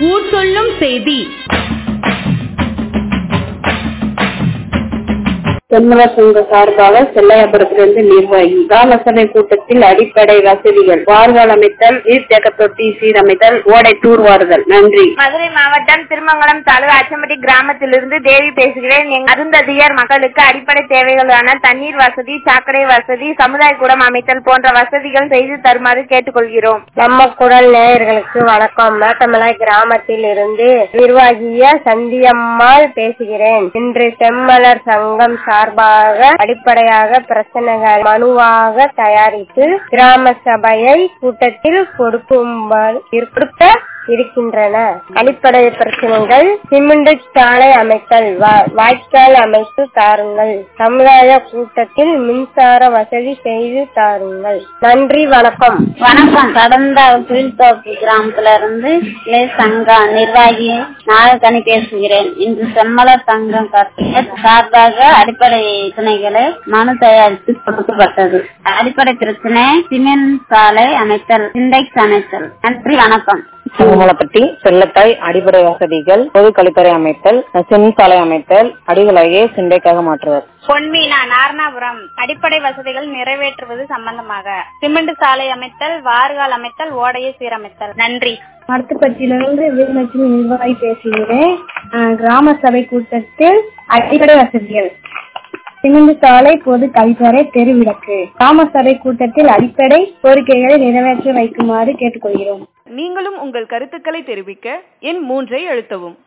ஊர் சொல்லும் செய்தி தென்மல சங்க சார்பாக செல்லையாபுரத்திலிருந்து நிர்வாகி கிராம சபை கூட்டத்தில் அடிப்படை வசதிகள் வார்கால் அமைத்தல் நீர்த்தேக்க தொட்டி சீரமைத்தல் ஓடை தூர்வாறுதல் நன்றி மதுரை மாவட்டம் திருமங்கலம் தாலுகா அச்சம்பட்டி கிராமத்திலிருந்து தேவி பேசுகிறேன் எங்க அருந்ததியர் மக்களுக்கு அடிப்படை தேவைகளான தண்ணீர் வசதி சாக்கடை வசதி சமுதாய கூடம் அமைத்தல் போன்ற வசதிகள் செய்து தருமாறு கேட்டுக்கொள்கிறோம் நம்ம குரல் நேயர்களுக்கு வணக்கம் மேட்டமலை கிராமத்தில் இருந்து நிர்வாகிய சந்தியம்மாள் பேசுகிறேன் இன்று செம்மலர் சங்கம் சார்பாக அடிப்படையாக பிரச்சனைகள் மனுவாக தயாரித்து கிராம சபையை கூட்டத்தில் கொடுக்கும்படி கொடுக்க இருக்கின்றன அடிப்படை பிரச்சனைகள் சிமெண்ட் சாலை அமைத்தல் வா- வாய்க்கால் அமைத்து தாருங்கள் சமுதாய கூட்டத்தில் மின்சார வசதி செய்து தாருங்கள் நன்றி வணக்கம் வணக்கம் கடந்த புலித்தோப்பு கிராமத்துல இருந்து இளைய சங்க நிர்வாகி நாகக்கனி பேசுகிறேன் இன்று செம்மலர் சங்கம் கட்சியின் சார்பாக அடிப்படை பிரச்சனைகளை மனு தயாரித்து கொடுக்கப்பட்டது அடிப்படை பிரச்சனை சிமெண்ட் சாலை அமைத்தல் சிண்டெக்ஸ் அமைத்தல் நன்றி வணக்கம் சிவமலப்பட்டி செல்லத்தாய் அடிப்படை வசதிகள் பொது கழிப்பறை அமைத்தல் சென் சாலை அமைத்தல் அடிகளாகிய சிண்டைக்காக மாற்றுவர் பொன்மீனா நாரணாபுரம் அடிப்படை வசதிகள் நிறைவேற்றுவது சம்பந்தமாக சிமெண்ட் சாலை அமைத்தல் வார்கால் அமைத்தல் ஓடையை சீரமைத்தல் நன்றி மருத்துவத்திலிருந்து வீரலட்சுமி நிர்வாகி பேசுகிறேன் அஹ், கிராம சபை கூட்டத்தில் அடிப்படை வசதிகள் சிமெண்ட் சாலை பொது கழிப்பறை தெருவிளக்கு கிராம சபை கூட்டத்தில் அடிப்படை கோரிக்கைகளை நிறைவேற்றி வைக்குமாறு கேட்டுக்கொள்கிறோம் நீங்களும் உங்கள் கருத்துக்களை தெரிவிக்க எண் மூன்றை அழுத்தவும்